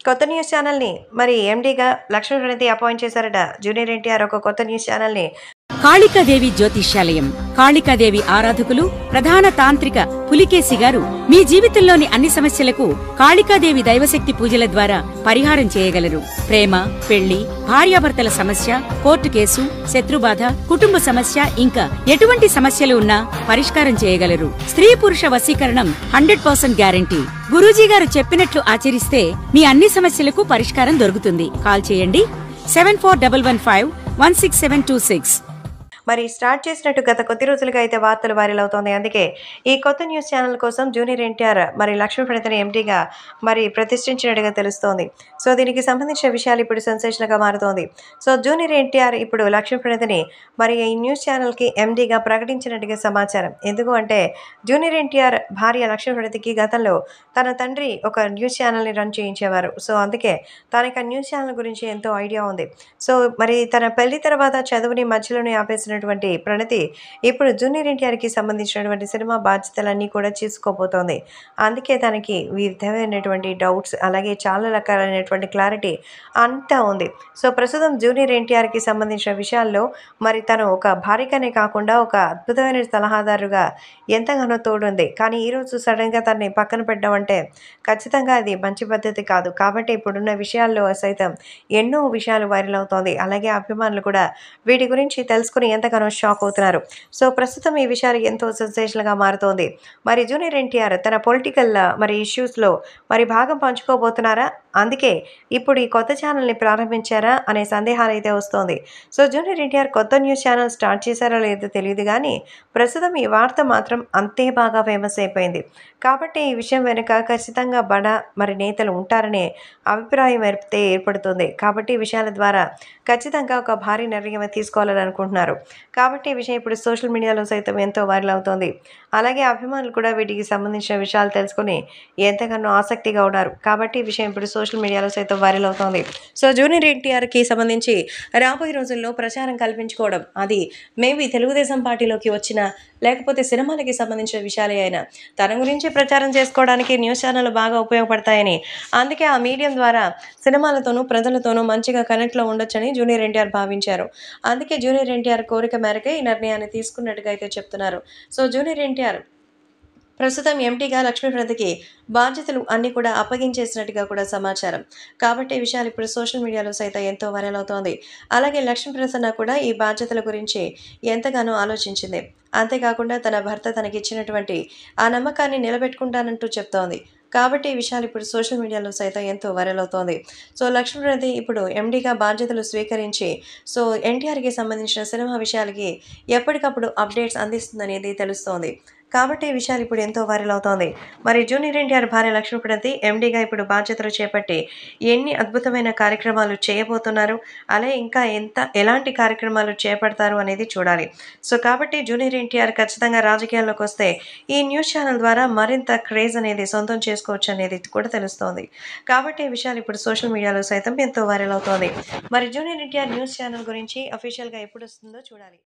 కొత్త న్యూస్ ఛానల్ని మరి ఎండీగా లక్ష్మీ ప్రణతి అపాయింట్ చేశారట జూనియర్ ఎన్టీఆర్ ఒక కొత్త న్యూస్ ఛానల్ని కాళికాదేవి జ్యోతిష్యాలయం కాళికాదేవి ఆరాధకులు ప్రధాన తాంత్రిక పులికేసి గారు మీ జీవితంలోని అన్ని సమస్యలకు కాళికాదేవి దైవశక్తి పూజల ద్వారా పరిహారం చేయగలరు ప్రేమ పెళ్లి భార్యాభర్తల సమస్య కోర్టు కేసు శత్రుబాధ కుటుంబ సమస్య ఇంకా ఎటువంటి సమస్యలు ఉన్నా పరిష్కారం చేయగలరు స్త్రీ పురుష వశీకరణం హండ్రెడ్ పర్సెంట్ గ్యారంటీ గురూజీ గారు చెప్పినట్లు ఆచరిస్తే మీ అన్ని సమస్యలకు పరిష్కారం దొరుకుతుంది కాల్ చేయండి seven four double one five one six seven two six మరి స్టార్ట్ చేసినట్టు గత కొద్ది రోజులుగా అయితే వార్తలు వైరల్ అవుతోంది అందుకే ఈ కొత్త న్యూస్ ఛానల్ కోసం జూనియర్ ఎన్టీఆర్ మరి లక్ష్మీ ప్రణతిని ఎండీగా మరి ప్రతిష్ఠించినట్టుగా తెలుస్తోంది సో దీనికి సంబంధించిన విషయాలు ఇప్పుడు సెన్సేషన్గా మారుతోంది సో జూనియర్ ఎన్టీఆర్ ఇప్పుడు లక్ష్మీ ప్రణతిని మరి ఈ న్యూస్ ఛానల్కి ఎండీగా ప్రకటించినట్టుగా సమాచారం ఎందుకు అంటే జూనియర్ ఎన్టీఆర్ భార్య లక్ష్మీ ప్రణతికి గతంలో తన తండ్రి ఒక న్యూస్ ఛానల్ని రన్ చేయించేవారు సో అందుకే తనకి ఆ న్యూస్ ఛానల్ గురించి ఎంతో ఐడియా ఉంది సో మరి తన పెళ్లి తర్వాత చదువుని మధ్యలోనే ఆపేసినటువంటి ప్రణతి ఇప్పుడు జూనియర్ ఎన్టీఆర్కి సంబంధించినటువంటి సినిమా బాధ్యతలన్నీ కూడా చేసుకోబోతోంది అందుకే తనకి విధమైనటువంటి డౌట్స్ అలాగే చాలా రకాలైనటువంటి క్లారిటీ అంతా ఉంది సో ప్రస్తుతం జూనియర్ ఎన్టీఆర్కి సంబంధించిన విషయాల్లో మరి తను ఒక భార్యగానే కాకుండా ఒక అద్భుతమైన సలహాదారుగా ఎంతగానో తోడుంది కానీ ఈరోజు సడన్గా తనని పక్కన పెట్టడం అంటే ఖచ్చితంగా అది మంచి పద్ధతి కాదు కాబట్టి ఇప్పుడున్న విషయాల్లో సైతం ఎన్నో విషయాలు వైరల్ అవుతోంది అలాగే అభిమానులు కూడా వీటి గురించి తెలుసుకుని ఎంతగానో షాక్ అవుతున్నారు సో ప్రస్తుతం ఈ విషయాలు ఎంతో సెన్సేషన్గా మారుతోంది మరి జూనియర్ ఎన్టీఆర్ తన పొలిటికల్ మరి ఇష్యూస్లో మరి భాగం పంచుకోబోతున్నారా అందుకే ఇప్పుడు ఈ కొత్త ఛానల్ని ప్రారంభించారా అనే సందేహాలు అయితే వస్తోంది సో జూనియర్ ఎన్టీఆర్ కొత్త న్యూస్ ఛానల్ స్టార్ట్ చేశారో లేదో తెలియదు కానీ ప్రస్తుతం ఈ వార్త మాత్రం అంతే బాగా ఫేమస్ అయిపోయింది కాబట్టి ఈ విషయం వెనుక ఖచ్చితంగా బడ మరి నేతలు ఉంటారనే అభిప్రాయం అయితే ఏర్పడుతుంది కాబట్టి ఈ విషయాల ద్వారా ఖచ్చితంగా ఒక భారీ నిర్ణయం తీసుకోవాలని అనుకుంటున్నారు కాబట్టి ఈ విషయం ఇప్పుడు సోషల్ మీడియాలో సైతం ఎంతో వైరల్ అవుతోంది అలాగే అభిమానులు కూడా వీటికి సంబంధించిన విషయాలు తెలుసుకుని ఎంతగానో ఆసక్తిగా ఉన్నారు కాబట్టి ఈ విషయం ఇప్పుడు సోషల్ మీడియాలో సైతం వైరల్ అవుతోంది సో జూనియర్ ఎన్టీఆర్కి సంబంధించి రాబోయే రోజుల్లో ప్రచారం కల్పించుకోవడం అది మేబీ తెలుగుదేశం పార్టీలోకి వచ్చిన లేకపోతే సినిమాలకి సంబంధించిన విషయాలే అయినా తన గురించి ప్రచారం చేసుకోవడానికి న్యూస్ ఛానల్ బాగా ఉపయోగపడతాయని అందుకే ఆ మీడియం ద్వారా సినిమాలతోనూ ప్రజలతోనూ మంచిగా కనెక్ట్లో ఉండొచ్చని జూనియర్ ఎన్టీఆర్ భావించారు అందుకే జూనియర్ ఎన్టీఆర్ కోరిక మేరకే ఈ నిర్ణయాన్ని తీసుకున్నట్టుగా అయితే చెప్తున్నారు సో జూనియర్ ఎన్టీఆర్ ప్రస్తుతం ఎంటీగా లక్ష్మీప్రదకి బాధ్యతలు అన్నీ కూడా అప్పగించేసినట్టుగా కూడా సమాచారం కాబట్టి ఈ విషయాలు ఇప్పుడు సోషల్ మీడియాలో సైతం ఎంతో వైరల్ అవుతోంది అలాగే లక్ష్మీప్రసన్న కూడా ఈ బాధ్యతల గురించి ఎంతగానో ఆలోచించింది అంతేకాకుండా తన భర్త తనకిచ్చినటువంటి ఆ నమ్మకాన్ని నిలబెట్టుకుంటానంటూ చెప్తోంది కాబట్టి ఈ విషయాలు ఇప్పుడు సోషల్ మీడియాలో సైతం ఎంతో వైరల్ అవుతోంది సో లక్ష్మీప్రతి ఇప్పుడు ఎండీగా బాధ్యతలు స్వీకరించి సో ఎన్టీఆర్కి సంబంధించిన సినిమా విషయాలకి ఎప్పటికప్పుడు అప్డేట్స్ అందిస్తుందనేది తెలుస్తోంది కాబట్టి ఈ విషయాలు ఇప్పుడు ఎంతో వైరల్ అవుతోంది మరి జూనియర్ ఎన్టీఆర్ భార్య లక్ష్మీప్రతి ఎండీగా ఇప్పుడు బాధ్యతలు చేపట్టి ఎన్ని అద్భుతమైన కార్యక్రమాలు చేయబోతున్నారు అలాగే ఇంకా ఎంత ఎలాంటి కార్యక్రమాలు చేపడతారు అనేది చూడాలి సో కాబట్టి జూనియర్ ఎన్టీఆర్ ఖచ్చితంగా రాజకీయాల్లోకి వస్తే ఈ న్యూస్ ఛానల్ ద్వారా మరింత క్రేజ్ అనేది సొంతం చేసుకోవచ్చు అనేది కూడా తెలుస్తోంది కాబట్టి ఈ విషయాలు ఇప్పుడు సోషల్ మీడియాలో సైతం ఎంతో వైరల్ అవుతోంది మరి జూనియర్ ఎన్టీఆర్ న్యూస్ ఛానల్ గురించి అఫీషియల్గా ఎప్పుడు వస్తుందో చూడాలి